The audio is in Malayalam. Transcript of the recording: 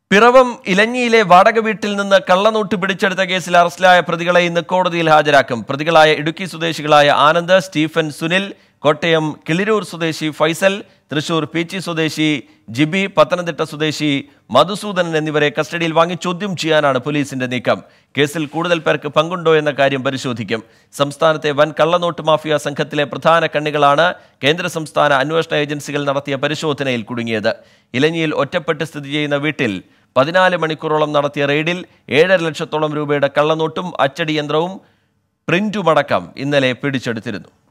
പിറവം ഇലഞ്ഞിയിലെ വാടക വീട്ടിൽ നിന്ന് കള്ളനോട്ട് പിടിച്ചെടുത്ത കേസിൽ അറസ്റ്റിലായ പ്രതികളെ ഇന്ന് കോടതിയിൽ ഹാജരാക്കും പ്രതികളായ ഇടുക്കി സ്വദേശികളായ ആനന്ദ് സ്റ്റീഫൻ സുനിൽ കോട്ടയം കിളിരൂർ സ്വദേശി ഫൈസൽ തൃശൂർ പീച്ചി സ്വദേശി ജിബി പത്തനംതിട്ട സ്വദേശി മധുസൂദനൻ എന്നിവരെ കസ്റ്റഡിയിൽ വാങ്ങി ചോദ്യം ചെയ്യാനാണ് പോലീസിന്റെ നീക്കം കേസിൽ കൂടുതൽ പേർക്ക് പങ്കുണ്ടോ എന്ന കാര്യം പരിശോധിക്കും സംസ്ഥാനത്തെ വൻ കള്ളനോട്ട് മാഫിയ സംഘത്തിലെ പ്രധാന കണ്ണികളാണ് കേന്ദ്ര സംസ്ഥാന അന്വേഷണ ഏജൻസികൾ നടത്തിയ പരിശോധനയിൽ കുടുങ്ങിയത് ഇലഞ്ഞിയിൽ ഒറ്റപ്പെട്ട് സ്ഥിതി ചെയ്യുന്ന വീട്ടിൽ പതിനാല് മണിക്കൂറോളം നടത്തിയ റെയ്ഡിൽ ഏഴര ലക്ഷത്തോളം രൂപയുടെ കള്ളനോട്ടും അച്ചടി യന്ത്രവും പ്രിന്റുമടക്കം ഇന്നലെ പിടിച്ചെടുത്തിരുന്നു